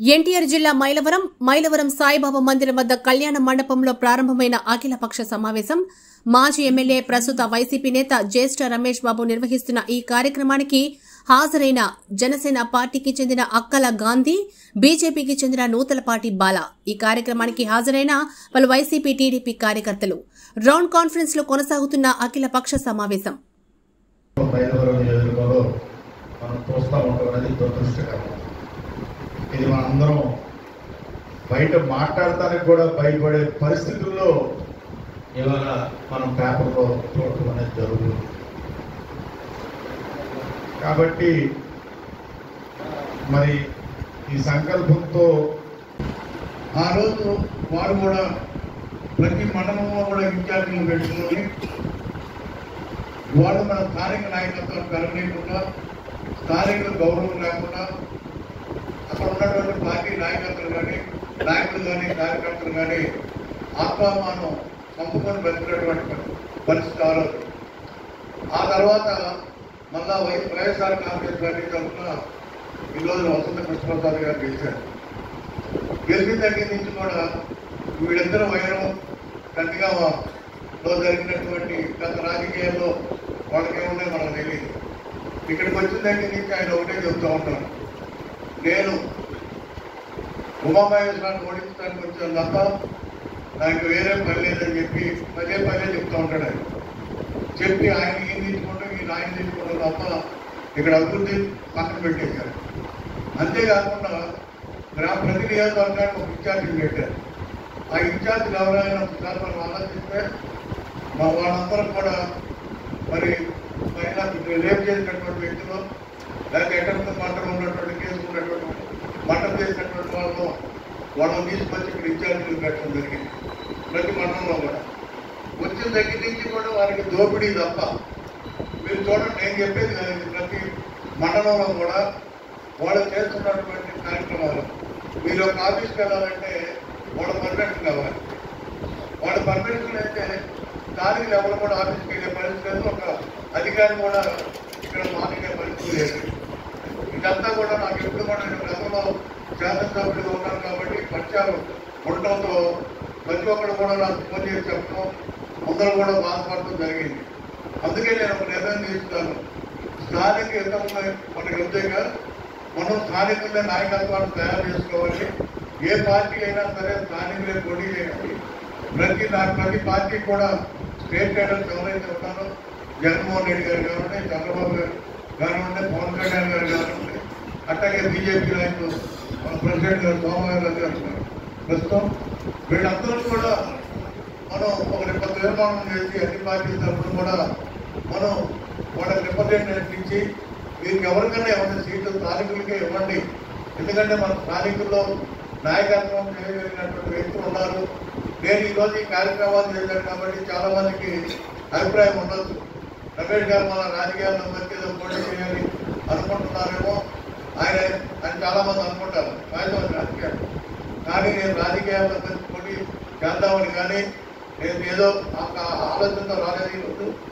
ఎన్టీఆర్ జిల్లా మైలవరం మైలవరం సాయిబాబా మందిరం వద్ద కళ్యాణ మండపంలో ప్రారంభమైన అఖిలపక్ష సమావేశం మాజీ ఎమ్మెల్యే ప్రస్తుత వైసీపీ నేత జ్యేష్ఠ రమేష్ బాబు నిర్వహిస్తున్న ఈ కార్యక్రమానికి హాజరైన జనసేన పార్టీకి చెందిన అక్కల గాంధీ బీజేపీకి చెందిన నూతలపాటి బాల ఈ కార్యక్రమానికి హాజరైన పలు వైసీపీ టీడీపీ కార్యకర్తలు రౌండ్ కాన్ఫరెన్స్ లో కొనసాగుతున్న అఖిలపక్ష సమావేశం మైలవరం నియోజకవర్గంలో మనం చూస్తూ ఉంటాం అనేది దురదృష్టకరం ఇది మనందరం బయట మాట్లాడటానికి కూడా భయపడే పరిస్థితుల్లో ఇవాళ మనం పేపర్లో చూడటం అనేది జరుగుతుంది కాబట్టి మరి ఈ సంకల్పంతో ఆ రోజు వారు కూడా ప్రతి మండలంలో కూడా ఇన్ఛార్జీలు పెట్టుకుని వాళ్ళు మన స్థానిక నాయకత్వం పెరగలేకుండా స్థానిక గౌరవం లేకుండా అక్కడ ఉన్నటువంటి పార్టీ నాయకత్వం కానీ నాయకులు కానీ కార్యకర్తలు కానీ ఆత్మామానం చంపుకొని బతికినటువంటి పరి- పరిస్థితి ఆ రోజు ఆ తర్వాత మళ్ళా వై వైఎస్ఆర్ కాంగ్రెస్ పార్టీ తరఫున ఈరోజు వసంత కృష్ణప్రసాద్ గారు గెలిచారు గెలిచిన దగ్గర నుంచి కూడా వీళ్ళిద్దరు వైరం గట్టిగాలో జరిగినటువంటి గత రాజకీయాల్లో వాళ్ళకి ఏమున్నాయి మనకు తెలియదు ఇక్కడికి వచ్చిన దగ్గర నుంచి ఆయన ఒకటే చెప్తూ ఉంటాను నేను ఉమామహేశ్వరాన్ని ఓడించడానికి వచ్చాను తప్ప నాకు వేరే పని లేదని చెప్పి పదే పదే చెప్తూ ఉంటాడు ఆయన చెప్పి ఆయన ఏం తీసుకుంటాం ఈయన ఆయన తీసుకుంటాం తప్ప ఇక్కడ అభివృద్ధి పక్కన పెట్టేశారు అంతేకాకుండా గ్రామ ప్రతి నియోజకవర్గానికి ఒక ఇన్ఛార్జిని పెట్టారు ఆ ఇన్ఛార్జ్ ఎవరైనా ఒకసారి మనం ఆలోచిస్తే మా వాళ్ళందరూ కూడా మరి పైన రేపు చేసినటువంటి వ్యక్తులు లేకపోతే ఎక్కడ మంటలు ఉన్నటువంటి కేసు ఉన్నటువంటి మంటలు చేసినటువంటి వాళ్ళు వాళ్ళని తీసుకొచ్చి ఇక్కడ ఇన్ఛార్జీలు పెట్టడం జరిగింది ప్రతి మండలంలో కూడా వచ్చిన దగ్గర నుంచి కూడా వారికి దోపిడీ తప్ప మీరు చూడండి నేను చెప్పేది కాదు ఇది ప్రతి మండలంలో కూడా వాళ్ళు చేస్తున్నటువంటి కార్యక్రమాలు మీరు ఒక ఆఫీస్కి వెళ్ళాలంటే వాళ్ళ పర్మిషన్ కావాలి వాళ్ళ పర్మిషన్ అయితే దానికి ఎవరు కూడా ఆఫీస్కి వెళ్ళే పరిస్థితి లేదు ఒక అధికారి కూడా ఇక్కడ మానిగే పరిస్థితి లేదు ఇదంతా కూడా నాకు ఎప్పుడు కూడా నేను గతంలో శాసనసభ్యులుగా ఉన్నాను కాబట్టి పరిచయాలు ఉండటంతో ప్రతి ఒక్కరు కూడా నాకు ఫోన్ చేసి చెప్పడం అందరూ కూడా బాధపడటం జరిగింది అందుకే నేను ఒక నిర్ణయం తీసుకున్నాను స్థానిక యుద్ధంలో మనకి వద్దేగా మనం స్థానికులే నాయకత్వాన్ని తయారు చేసుకోవాలి ఏ పార్టీ అయినా సరే స్థానికులే పోటీ చేయాలి ప్రతి నా ప్రతి పార్టీ కూడా స్టేట్ లీడర్స్ ఎవరైతే ఉన్నారో జగన్మోహన్ రెడ్డి గారు కానివ్వండి చంద్రబాబు గారు కానివ్వండి పవన్ కళ్యాణ్ గారు కానివ్వండి అట్లాగే బీజేపీ నాయకులు మన ప్రెసిడెంట్ గారు సోమవారం గారు ఉన్నారు. ప్రస్తుతం వీళ్ళందరూ కూడా మనం ఒక రిప తీర్మానం చేసి అన్ని పార్టీల తరఫున కూడా మనం వాళ్ళకి రిప్రజెంటేషన్ ఇచ్చి వీరికి ఎవరికైనా ఎవరి సీట్లు స్థానికులకే ఇవ్వండి ఎందుకంటే మన స్థానికుల్లో నాయకత్వం చేయగలిగినటువంటి వ్యక్తులు ఉన్నారు నేను ఈరోజు ఈ కార్యక్రమాలు చేశాను కాబట్టి చాలా మందికి అభిప్రాయం ఉండొచ్చు రమేష్ గారు మన రాజకీయాల్లో వచ్చి ఏదో పోటీ చేయాలి అనుకుంటున్నారేమో ఆయన అని చాలా మంది అనుకుంటారు ఆయన రాజకీయాలు కానీ నేను రాజకీయాల్లో వచ్చి పోటీ చేద్దామని కానీ నేను ఏదో ఆ ఆ ఆలోచనతో రాలేదు ఈరోజు